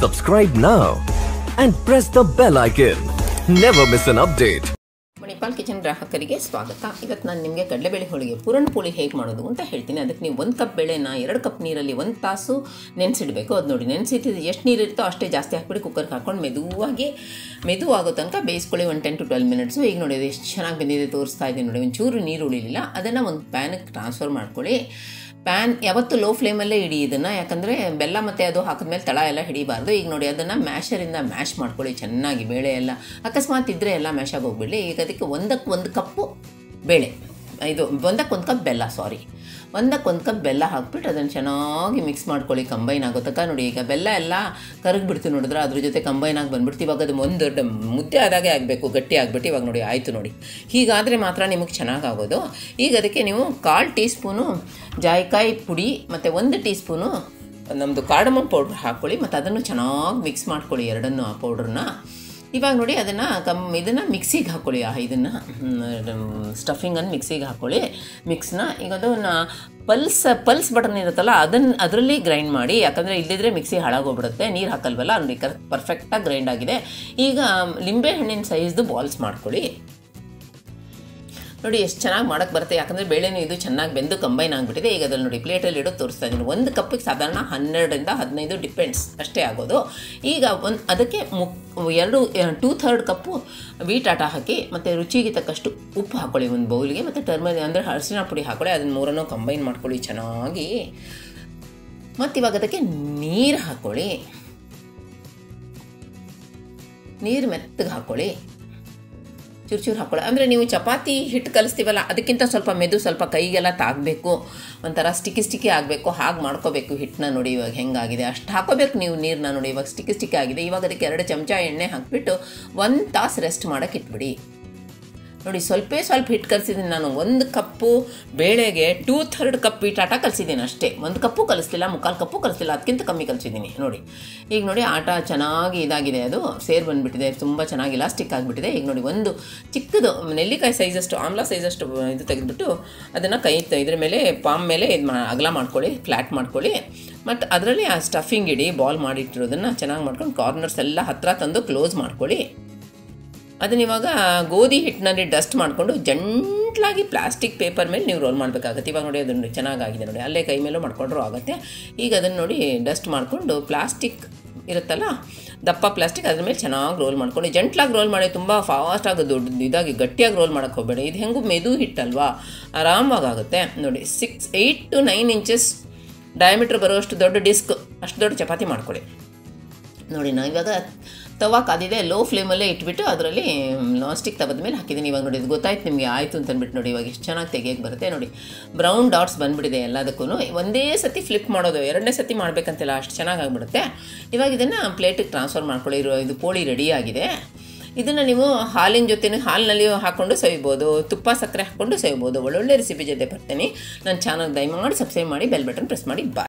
Subscribe now and press the bell icon. Never miss an update. Manipal kitchen ಗ್ರಾಹಕರಿಗೆ ಸ್ವಾಗತ ಇವತ್ತು ನಾನು ನಿಮಗೆ ಕಡಲೆಬೇಳೆ ಹೋಳಿಗೆ ಪೂರಣ ಪೋಳಿ ಹೇಗೆ ಮಾಡೋದು ಅಂತ ಹೇಳ್ತೀನಿ ಅದಕ್ಕೆ ನೀವು ಒಂದು ಕಪ್ ಬೇಳೆನ ಎರಡು ಕಪ್ ನೀರಲ್ಲಿ ಒಂದು ತಾಸು ನೆನೆಸಿಡಬೇಕು ಅದು ನೋಡಿ ನೆನೆಸಿಟ್ಟಿದ್ದು ಎಷ್ಟು ನೀರು ಇರುತ್ತೋ ಅಷ್ಟೇ ಜಾಸ್ತಿ ಹಾಕ್ಬಿಡಿ ಕುಕ್ಕರ್ಗೆ ಹಾಕ್ಕೊಂಡು ಮೆದುವಾಗಿ ಮೆದುವಾಗೋ ತನಕ ಬೇಯಿಸ್ಕೊಳ್ಳಿ ಒಂದು ಟೆನ್ ಟು ಟ್ವೆಲ್ ಮಿನಿಟ್ಸು ಈಗ ನೋಡಿ ಅದು ಎಷ್ಟು ಚೆನ್ನಾಗಿ ಬಂದಿದೆ ತೋರಿಸ್ತಾ ಇದ್ದೀನಿ ನೋಡಿ ಒಂಚೂರು ನೀರು ಉಳಿಲಿಲ್ಲ ಅದನ್ನು ಒಂದು ಪ್ಯಾನಿಗೆ ಟ್ರಾನ್ಸ್ಫರ್ ಮಾಡ್ಕೊಳ್ಳಿ ಪ್ಯಾನ್ ಯಾವತ್ತು ಲೋ ಫ್ಲೇಮಲ್ಲೇ ಇಡಿ ಇದನ್ನು ಯಾಕಂದರೆ ಬೆಲ್ಲ ಮತ್ತು ಅದು ಹಾಕಿದ್ಮೇಲೆ ತಳ ಎಲ್ಲ ಹಿಡಿಬಾರ್ದು ಈಗ ನೋಡಿ ಅದನ್ನು ಮ್ಯಾಶರಿಂದ ಮ್ಯಾಶ್ ಮಾಡ್ಕೊಳ್ಳಿ ಚೆನ್ನಾಗಿ ಬೇಳೆ ಎಲ್ಲ ಅಕಸ್ಮಾತ್ ಇದ್ದರೆ ಎಲ್ಲ ಮ್ಯಾಶ್ ಆಗಿ ಹೋಗ್ಬಿಡಲಿ ಈಗ ಅದಕ್ಕೆ ಒಂದಕ್ಕೆ ಒಂದು ಕಪ್ಪು ಬೇಳೆ ಇದು ಒಂದಕ್ಕೆ ಒಂದು ಕಪ್ ಬೆಲ್ಲ ಸಾರಿ ಒಂದಕ್ಕೆ ಒಂದು ಕಪ್ ಬೆಲ್ಲ ಹಾಕ್ಬಿಟ್ಟು ಅದನ್ನು ಚೆನ್ನಾಗಿ ಮಿಕ್ಸ್ ಮಾಡ್ಕೊಳ್ಳಿ ಕಂಬೈನ್ ಆಗೋ ತನಕ ನೋಡಿ ಈಗ ಬೆಲ್ಲ ಎಲ್ಲ ಕರಗ್ಬಿಡ್ತು ನೋಡಿದ್ರೆ ಅದ್ರ ಜೊತೆ ಕಂಬೈನ್ ಆಗಿ ಬಂದ್ಬಿಡ್ತು ಇವಾಗ ಅದು ಒಂದು ದೊಡ್ಡ ಮುದ್ದೆ ಆದಾಗೆ ಆಗಬೇಕು ಗಟ್ಟಿ ಆಗಿಬಿಟ್ಟು ಇವಾಗ ನೋಡಿ ಆಯಿತು ನೋಡಿ ಹೀಗಾದರೆ ಮಾತ್ರ ನಿಮಗೆ ಚೆನ್ನಾಗಾಗೋದು ಈಗ ಅದಕ್ಕೆ ನೀವು ಕಾಲು ಟೀ ಸ್ಪೂನು ಜಾಯಿಕಾಯಿ ಪುಡಿ ಮತ್ತು ಒಂದು ಟೀ ಸ್ಪೂನು ನಮ್ಮದು ಕಾರ್ಡಮಮ್ ಪೌಡ್ರ್ ಹಾಕ್ಕೊಳ್ಳಿ ಮತ್ತು ಅದನ್ನು ಚೆನ್ನಾಗಿ ಮಿಕ್ಸ್ ಮಾಡ್ಕೊಳ್ಳಿ ಎರಡನ್ನು ಆ ಪೌಡ್ರನ್ನ ಇವಾಗ ನೋಡಿ ಅದನ್ನು ಕಮ್ ಇದನ್ನು ಮಿಕ್ಸಿಗೆ ಹಾಕ್ಕೊಳ್ಳಿ ಆ ಇದನ್ನು ಸ್ಟಫಿಂಗನ್ನು ಮಿಕ್ಸಿಗೆ ಹಾಕ್ಕೊಳ್ಳಿ ಮಿಕ್ಸ್ನ ಈಗ ಅದನ್ನು ಪಲ್ಸ್ ಪಲ್ಸ್ ಬಟನ್ ಇರುತ್ತಲ್ಲ ಅದನ್ನು ಅದರಲ್ಲಿ ಗ್ರೈಂಡ್ ಮಾಡಿ ಯಾಕಂದರೆ ಇಲ್ಲದಿದ್ದರೆ ಮಿಕ್ಸಿ ಹಾಳಾಗೋಗ್ಬಿಡುತ್ತೆ ನೀರು ಹಾಕಲ್ವಲ್ಲ ನೋಡಿ ಕರ್ ಪರ್ಫೆಕ್ಟಾಗಿ ಗ್ರೈಂಡ್ ಆಗಿದೆ ಈಗ ಲಿಂಬೆ ಹಣ್ಣಿನ ಸೈಜ್ದು ಬಾಲ್ಸ್ ಮಾಡ್ಕೊಳ್ಳಿ ನೋಡಿ ಎಷ್ಟು ಚೆನ್ನಾಗಿ ಮಾಡೋಕ್ಕೆ ಬರುತ್ತೆ ಯಾಕಂದರೆ ಬೇಳೆನೂ ಇದು ಚೆನ್ನಾಗಿ ಬೆಂದು ಕಂಬೈನ್ ಆಗಿಬಿಟ್ಟಿದೆ ಈಗ ಅದ್ರಲ್ಲಿ ನೋಡಿ ಪ್ಲೇಟಲ್ಲಿ ಇಡೋದು ತೋರಿಸ್ತಾ ಇದ್ದೀನಿ ಒಂದು ಕಪ್ಪಿಗೆ ಸಾಧಾರಣ ಹನ್ನೆರಡರಿಂದ ಹದಿನೈದು ಡಿಪೆಂಡ್ಸ್ ಅಷ್ಟೇ ಆಗೋದು ಈಗ ಒಂದು ಅದಕ್ಕೆ ಮುಕ್ ಎರಡು ಟೂ ಥರ್ಡ್ ಕಪ್ಪು ವೀಟ್ ಆಟ ಹಾಕಿ ಮತ್ತು ರುಚಿಗೆ ತಕ್ಕಷ್ಟು ಉಪ್ಪು ಹಾಕ್ಕೊಳ್ಳಿ ಒಂದು ಬೌಲಿಗೆ ಮತ್ತು ಟರ್ಮರಿ ಅಂದರೆ ಅರಿಶಿನ ಪುಡಿ ಹಾಕ್ಕೊಳ್ಳಿ ಅದನ್ನು ಮೂರನ್ನು ಕಂಬೈನ್ ಮಾಡ್ಕೊಳ್ಳಿ ಚೆನ್ನಾಗಿ ಮತ್ತು ಇವಾಗ ಅದಕ್ಕೆ ನೀರು ಹಾಕ್ಕೊಳ್ಳಿ ನೀರು ಮೆತ್ತಗೆ ಹಾಕ್ಕೊಳ್ಳಿ ಚೂರು ಚೂರು ಹಾಕ್ಕೊಳ್ಳಿ ಅಂದರೆ ನೀವು ಚಪಾತಿ ಹಿಟ್ಟು ಕಲಿಸ್ತೀವಲ್ಲ ಅದಕ್ಕಿಂತ ಸ್ವಲ್ಪ ಮೆದು ಸ್ವಲ್ಪ ಕೈಗೆಲ್ಲ ತಾಗಬೇಕು ಒಂಥರ ಸ್ಟಿಕ್ಕಿ ಸ್ಟಿಕ್ಕಿ ಆಗಬೇಕು ಹಾಗೆ ಮಾಡ್ಕೋಬೇಕು ಹಿಟ್ಟನ್ನ ನೋಡಿ ಇವಾಗ ಹೆಂಗಾಗಿದೆ ಅಷ್ಟು ಹಾಕೋಬೇಕು ನೀವು ನೀರನ್ನ ನೋಡಿ ಇವಾಗ ಸ್ಟಿಕ್ಕಿ ಸ್ಟಿಕ್ಕಿ ಆಗಿದೆ ಇವಾಗ ಅದಕ್ಕೆ ಎರಡು ಚಮಚ ಎಣ್ಣೆ ಹಾಕಿಬಿಟ್ಟು ಒಂದು ತಾಸು ರೆಸ್ಟ್ ಮಾಡೋಕ್ಕೆ ಇಟ್ಬಿಡಿ ನೋಡಿ ಸ್ವಲ್ಪ ಸ್ವಲ್ಪ ಹಿಟ್ಟು ಕಲಿಸಿದ್ದೀನಿ ನಾನು ಒಂದು ಕಪ್ಪು ಬೇಳೆಗೆ ಟೂ ಥರ್ಡ್ ಕಪ್ ಆಟ ಕಲಿಸಿದ್ದೀನಿ ಅಷ್ಟೇ ಒಂದು ಕಪ್ಪು ಕಲಿಸ್ತಿಲ್ಲ ಮುಕ್ಕಾಲು ಕಪ್ಪು ಕಲಿಸ್ತಿಲ್ಲ ಅದಕ್ಕಿಂತ ಕಮ್ಮಿ ಕಲಿಸಿದ್ದೀನಿ ನೋಡಿ ಈಗ ನೋಡಿ ಆಟ ಚೆನ್ನಾಗಿ ಇದಾಗಿದೆ ಅದು ಸೇರ್ ಬಂದುಬಿಟ್ಟಿದೆ ತುಂಬ ಚೆನ್ನಾಗಿ ಇಲಾಸ್ಟಿಕ್ ಆಗಿಬಿಟ್ಟಿದೆ ಈಗ ನೋಡಿ ಒಂದು ಚಿಕ್ಕದು ನೆಲ್ಲಿಕಾಯಿ ಸೈಜಷ್ಟು ಆಮ್ಲ ಸೈಜಷ್ಟು ಇದು ತೆಗೆದುಬಿಟ್ಟು ಅದನ್ನು ಕೈ ಇದ್ರ ಮೇಲೆ ಪಾಮ್ ಮೇಲೆ ಇದು ಮಾ ಅಗಲ ಮಾಡ್ಕೊಳ್ಳಿ ಫ್ಲ್ಯಾಟ್ ಮಾಡ್ಕೊಳ್ಳಿ ಮತ್ತು ಅದರಲ್ಲಿ ಆ ಸ್ಟಫಿಂಗ್ ಇಡಿ ಬಾಲ್ ಮಾಡಿಟ್ಟಿರೋದನ್ನು ಚೆನ್ನಾಗಿ ಮಾಡ್ಕೊಂಡು ಕಾರ್ನರ್ಸ್ ಎಲ್ಲ ಹತ್ತಿರ ತಂದು ಕ್ಲೋಸ್ ಮಾಡ್ಕೊಳ್ಳಿ ಅದನ್ನ ಇವಾಗ ಗೋಧಿ ಹಿಟ್ಟಿನಲ್ಲಿ ಡಸ್ಟ್ ಮಾಡಿಕೊಂಡು ಜಂಟ್ಲಾಗಿ ಪ್ಲಾಸ್ಟಿಕ್ ಪೇಪರ್ ಮೇಲೆ ನೀವು ರೋಲ್ ಮಾಡಬೇಕಾಗತ್ತೆ ಇವಾಗ ನೋಡಿ ಅದನ್ನು ಚೆನ್ನಾಗಾಗಿದೆ ನೋಡಿ ಅಲ್ಲೇ ಕೈ ಮೇಲೂ ಮಾಡ್ಕೊಂಡ್ರೂ ಆಗುತ್ತೆ ಈಗ ಅದನ್ನು ನೋಡಿ ಡಸ್ಟ್ ಮಾಡಿಕೊಂಡು ಪ್ಲಾಸ್ಟಿಕ್ ಇರುತ್ತಲ್ಲ ದಪ್ಪ ಪ್ಲಾಸ್ಟಿಕ್ ಅದ್ರ ಮೇಲೆ ಚೆನ್ನಾಗಿ ರೋಲ್ ಮಾಡ್ಕೊಂಡು ಜಂಟ್ಲಾಗಿ ರೋಲ್ ಮಾಡಿ ತುಂಬ ಫಾಸ್ಟಾಗಿ ದೊಡ್ಡ ಇದಾಗಿ ಗಟ್ಟಿಯಾಗಿ ರೋಲ್ ಮಾಡೋಕ್ಕೆ ಹೋಗಬೇಡಿ ಇದು ಹೆಂಗೂ ಮೆದು ಹಿಟ್ಟಲ್ವಾ ಆರಾಮಾಗಿ ಆಗುತ್ತೆ ನೋಡಿ six eight to nine inches diameter ಬರುವಷ್ಟು ದೊಡ್ಡ ಡಿಸ್ಕ್ ಅಷ್ಟು ದೊಡ್ಡ ಚಪಾತಿ ಮಾಡ್ಕೊಳ್ಳಿ ನೋಡಿ ನಾನು ಇವಾಗ ತವಾ ಕಾದಿದೆ ಲೋ ಫ್ಲೇಮಲ್ಲೇ ಇಟ್ಬಿಟ್ಟು ಅದರಲ್ಲಿ ನಾನ್ಸ್ಟಿಕ್ ತವದ ಮೇಲೆ ಹಾಕಿದ್ದೀನಿ ಇವಾಗ ನೋಡಿ ಇದು ಗೊತ್ತಾಯ್ತು ನಿಮಗೆ ಆಯಿತು ಅಂತ ಅಂದ್ಬಿಟ್ಟು ನೋಡಿ ಇವಾಗ ಎಷ್ಟು ಚೆನ್ನಾಗಿ ತೆಗಿಯೋಕ್ಕೆ ಬರುತ್ತೆ ನೋಡಿ ಬ್ರೌನ್ ಡಾಟ್ಸ್ ಬಂದುಬಿಟ್ಟಿದೆ ಎಲ್ಲದಕ್ಕೂ ಒಂದೇ ಸತಿ ಫ್ಲಿಪ್ ಮಾಡೋದು ಎರಡನೇ ಸತಿ ಮಾಡಬೇಕಂತಿಲ್ಲ ಅಷ್ಟು ಚೆನ್ನಾಗಿ ಆಗಿಬಿಡುತ್ತೆ ಇವಾಗ ಇದನ್ನು ಪ್ಲೇಟಿಗೆ ಟ್ರಾನ್ಸ್ಫರ್ ಮಾಡ್ಕೊಳ್ಳಿ ಇರೋ ಇದು ಪೋಳಿ ರೆಡಿ ಆಗಿದೆ ಇದನ್ನು ನೀವು ಹಾಲಿನ ಜೊತೆ ಹಾಲಿನಲ್ಲಿ ಹಾಕ್ಕೊಂಡು ಸವಿಬೋದು ತುಪ್ಪ ಸಕ್ಕರೆ ಹಾಕ್ಕೊಂಡು ಸವಿಬೋದು ಒಳ್ಳೊಳ್ಳೆ ರೆಸಿಪಿ ಜೊತೆ ಬರ್ತೀನಿ ನನ್ನ ಚಾನಲ್ ದಯಮಾಡಿ ಸಬ್ಸ್ಕ್ರೈಬ್ ಮಾಡಿ ಬೆಲ್ ಬಟನ್ ಪ್ರೆಸ್ ಮಾಡಿ ಬಾಯ್